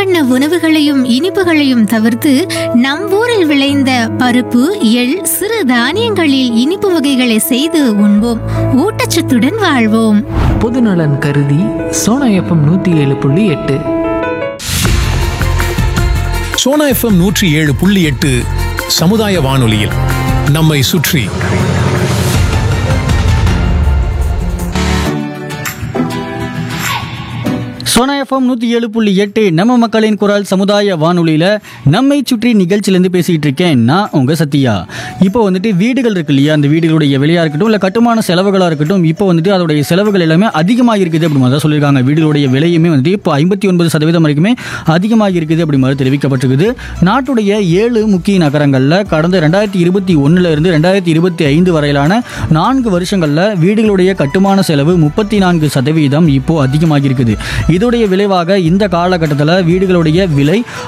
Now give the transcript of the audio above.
வண்ண உணவுகளையும் இனிப்புகளையும் தவிர்த்து நம் ஊரில் விளைந்த பருப்பு எள் சிறு தானியங்களில் இனிப்பு வகைகளை செய்து உண்போம் ஊட்டச்சத்துடன் வாழ்வோம் பொதுநலன் கருதி சோனா எஃப்எம் நூற்றி ஏழு புள்ளி எட்டு சோனா எஃப்எம் நூற்றி ஏழு புள்ளி எட்டு சமுதாய வானொலியில் நம்மை சுற்றி சோனா எஃப்எம் நூற்றி ஏழு புள்ளி எட்டு நம்ம மக்களின் குரல் சமுதாய வானொலியில் நம்மை சுற்றி நிகழ்ச்சியிலேருந்து பேசிகிட்டு இருக்கேன் நான் உங்கள் சத்யா இப்போ வந்துட்டு வீடுகள் இருக்கு இல்லையா அந்த வீடுகளுடைய விலையாக இருக்கட்டும் இல்லை கட்டுமான செலவுகளாக இருக்கட்டும் இப்போ வந்துட்டு அதோடைய செலவுகள் எல்லாமே அதிகமாக இருக்குது அப்படி மாதிரி தான் சொல்லியிருக்காங்க வீடுகளுடைய விலையுமே வந்துட்டு இப்போ ஐம்பத்தி ஒன்பது சதவீதம் வரைக்குமே அதிகமாக இருக்குது அப்படி மாதிரி தெரிவிக்கப்பட்டிருக்குது நாட்டுடைய ஏழு முக்கிய நகரங்களில் கடந்த ரெண்டாயிரத்தி இருபத்தி ஒன்றில் இருந்து ரெண்டாயிரத்தி இருபத்தி ஐந்து வரையிலான நான்கு வருஷங்களில் வீடுகளுடைய கட்டுமான செலவு முப்பத்தி நான்கு சதவீதம் இப்போ அதிகமாகி இருக்குது இதோடைய விளைவாக இந்த காலகட்டத்தில் வீடுகளுடைய விலை